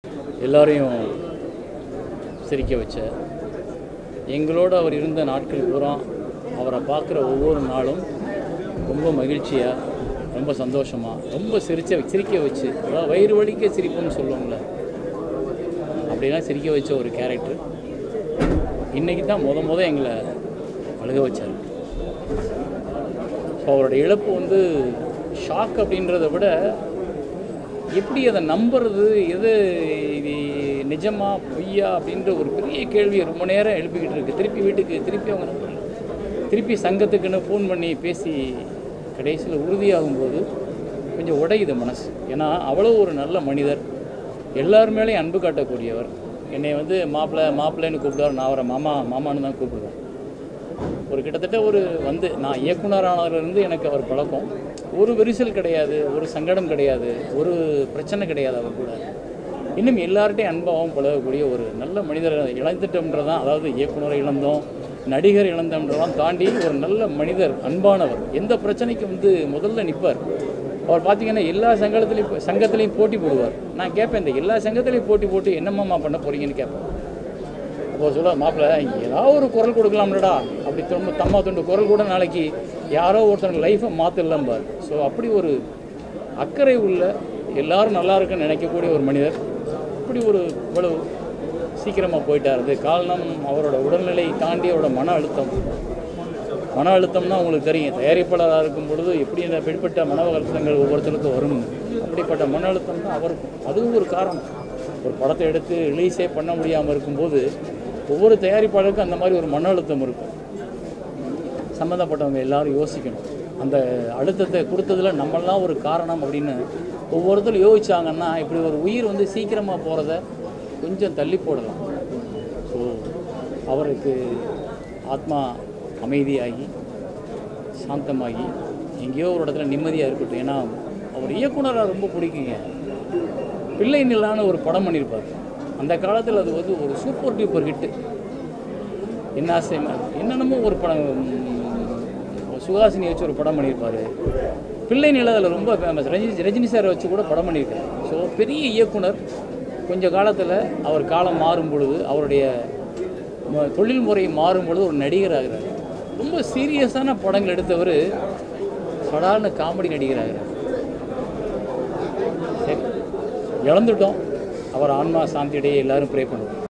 எல்லாரையும் சிரிக்க வச்ச எங்களோடு அவர் இருந்த நாட்கள் பூரா அவரை பார்க்குற ஒவ்வொரு நாளும் ரொம்ப மகிழ்ச்சியாக ரொம்ப சந்தோஷமாக ரொம்ப சிரிச்ச சிரிக்க வச்சு அதாவது வயிறு வலிக்க சிரிப்புன்னு சொல்லுவாங்களே அப்படிலாம் சிரிக்க வச்ச ஒரு கேரக்டர் இன்றைக்கி தான் முத முத எங்களை அழுக வச்சார் ஸோ அவரோட இழப்பு வந்து ஷாக் அப்படின்றத விட எப்படி அதை நம்புறது எது இது நிஜமா பொய்யா அப்படின்ற ஒரு பெரிய கேள்வியை ரொம்ப நேரம் எழுப்பிக்கிட்டு இருக்கு திருப்பி வீட்டுக்கு திருப்பி அவங்க நம்புறாங்க திருப்பி சங்கத்துக்குன்னு ஃபோன் பண்ணி பேசி கடைசியில் உறுதியாகும்போது கொஞ்சம் உடையுது மனசு ஏன்னா அவ்வளோ ஒரு நல்ல மனிதர் எல்லார் மேலேயும் அன்பு காட்டக்கூடியவர் என்னை வந்து மாப்பிள்ளை மாப்பிள்ளைன்னு கூப்பிடுவார் நான் அவரை மாமா மாமான்னு தான் கூப்பிடுவேன் ஒரு கிட்டத்தட்ட ஒரு வந்து நான் இயக்குனரானதுலேருந்து எனக்கு அவர் பழக்கம் ஒரு விரிசல் கிடையாது ஒரு சங்கடம் கிடையாது ஒரு பிரச்சனை கிடையாது அவர் கூட இன்னும் எல்லார்ட்டையும் அன்பாகவும் பழகக்கூடிய ஒரு நல்ல மனிதர் இழந்துட்டோம்ன்றதான் அதாவது இயக்குனரை இழந்தோம் நடிகர் இழந்தோம்ன்றதான் தாண்டி ஒரு நல்ல மனிதர் அன்பானவர் எந்த பிரச்சனைக்கும் வந்து முதல்ல நிற்பார் அவர் பார்த்தீங்கன்னா எல்லா சங்கத்துலேயும் சங்கத்துலேயும் போட்டி போடுவார் நான் கேட்பேன் இந்த எல்லா சங்கத்துலேயும் போட்டி போட்டு என்னம்மா பண்ண போகிறீங்கன்னு கேட்பேன் அப்போ சொல்ல மாப்பிள்ள ஏதாவது ஒரு குரல் கொடுக்கலாம்லடா அப்படி தொண்டு தம்மா தொண்டு குரல் கூட நாளைக்கு யாரோ ஒருத்தனுக்கு லைஃப்பை மாற்றிடலாம்பார் ஸோ அப்படி ஒரு அக்கறை உள்ள எல்லாரும் நல்லா இருக்குன்னு நினைக்கக்கூடிய ஒரு மனிதர் இப்படி ஒரு இவ்வளவு சீக்கிரமாக போயிட்டார் அது காரணம் அவரோட உடல்நிலை தாண்டி அவரோட மன அழுத்தம் மன அழுத்தம்னா உங்களுக்கு தெரியும் தயாரிப்பாளராக இருக்கும் பொழுது எப்படி இந்த வெளிப்பட்ட மன அழுத்தங்கள் ஒவ்வொருத்தருக்கும் வரும் அப்படிப்பட்ட மன அழுத்தம் தான் அவருக்கும் அதுவும் ஒரு காரணம் ஒரு படத்தை எடுத்து ரிலீஸே பண்ண முடியாமல் இருக்கும்போது ஒவ்வொரு தயாரிப்பாளருக்கும் அந்த மாதிரி ஒரு மன அழுத்தம் இருக்கும் சம்மந்தப்பட்டவங்க எல்லாரும் யோசிக்கணும் அந்த அழுத்தத்தை கொடுத்ததுல நம்மளாம் ஒரு காரணம் அப்படின்னு ஒவ்வொருத்தரும் யோசிச்சாங்கன்னா இப்படி ஒரு உயிர் வந்து சீக்கிரமாக போகிறத கொஞ்சம் தள்ளி போடலாம் ஸோ அவருக்கு ஆத்மா அமைதியாகி சாந்தமாகி எங்கேயோ ஒரு இடத்துல நிம்மதியாக இருக்கட்டும் ஏன்னா அவர் இயக்குனராக ரொம்ப பிடிக்குங்க பிள்ளை நிலான்னு ஒரு படம் பண்ணியிருப்பார் அந்த காலத்தில் அது வந்து ஒரு சூப்பர் டூப்பர் ஹிட்டு என்ன ஆசை என்னென்னமோ ஒரு படம் உம், சுஹாசினி வச்சு ஒரு படம் பண்ணியிருப்பார் பிள்ளை நில அதில் ரொம்ப ஃபேமஸ் ரஜினி ரஜினி சாரை வச்சு கூட படம் பண்ணியிருக்காரு ஸோ பெரிய இயக்குனர் கொஞ்ச காலத்தில் அவர் காலம் மாறும் பொழுது அவருடைய ம- தொழில் முறை மாறும் பொழுது ஒரு நடிகர் ஆகிறார் ரொம்ப சீரியஸான படங்கள் எடுத்தவர் சடார்னு காமெடி நடிகர் ஆகிறார் சரி இழந்துட்டோம் அவர் ஆன்மா சாந்தியிடையே எல்லாரும் ப்ரே பண்ணுவோம்